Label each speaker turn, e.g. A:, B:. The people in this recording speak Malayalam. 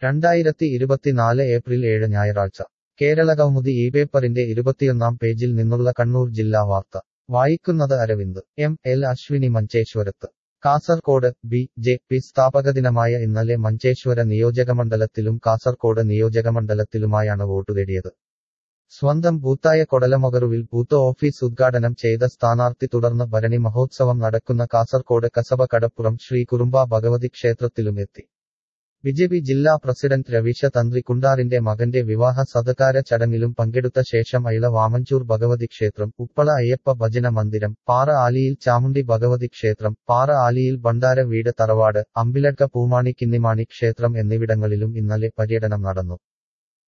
A: രണ്ടായിരത്തി ഇരുപത്തിനാല് ഏപ്രിൽ ഏഴ് ഞായറാഴ്ച കേരളകൗമുദി ഈ പേപ്പറിന്റെ ഇരുപത്തിയൊന്നാം പേജിൽ നിന്നുള്ള കണ്ണൂർ ജില്ലാ വാർത്ത വായിക്കുന്നത് അരവിന്ദ് എം എൽ അശ്വിനി മഞ്ചേശ്വരത്ത് കാസർകോട് ബി ജെ പി സ്ഥാപകദിനമായ ഇന്നലെ മഞ്ചേശ്വര നിയോജകമണ്ഡലത്തിലും കാസർകോട് നിയോജകമണ്ഡലത്തിലുമായാണ് വോട്ടു തേടിയത് സ്വന്തം ബൂത്തായ കൊടലമൊകറുവിൽ ബൂത്ത് ഓഫീസ് ഉദ്ഘാടനം ചെയ്ത സ്ഥാനാർത്ഥി തുടർന്ന് ഭരണി മഹോത്സവം നടക്കുന്ന കാസർകോട് കസബ കടപ്പുറം ശ്രീ കുറുമ്പ ഭഗവതി ക്ഷേത്രത്തിലും എത്തി ബിജെപി ജില്ലാ പ്രസിഡന്റ് രവീശ തന്ത്രി കുണ്ടാറിന്റെ മകന്റെ വിവാഹ സത്കാര ചടങ്ങിലും പങ്കെടുത്ത ശേഷം അയിള വാമഞ്ചൂർ ഭഗവതി ക്ഷേത്രം ഉപ്പള അയ്യപ്പ ഭജന മന്ദിരം പാറ ആലിയിൽ ചാമുണ്ടി ഭഗവതി ക്ഷേത്രം പാറ ആലിയിൽ ഭണ്ഡാര വീട് തറവാട് അമ്പിലക്ക പൂമാണി കിന്നിമാണി ക്ഷേത്രം എന്നിവിടങ്ങളിലും ഇന്നലെ പര്യടനം നടന്നു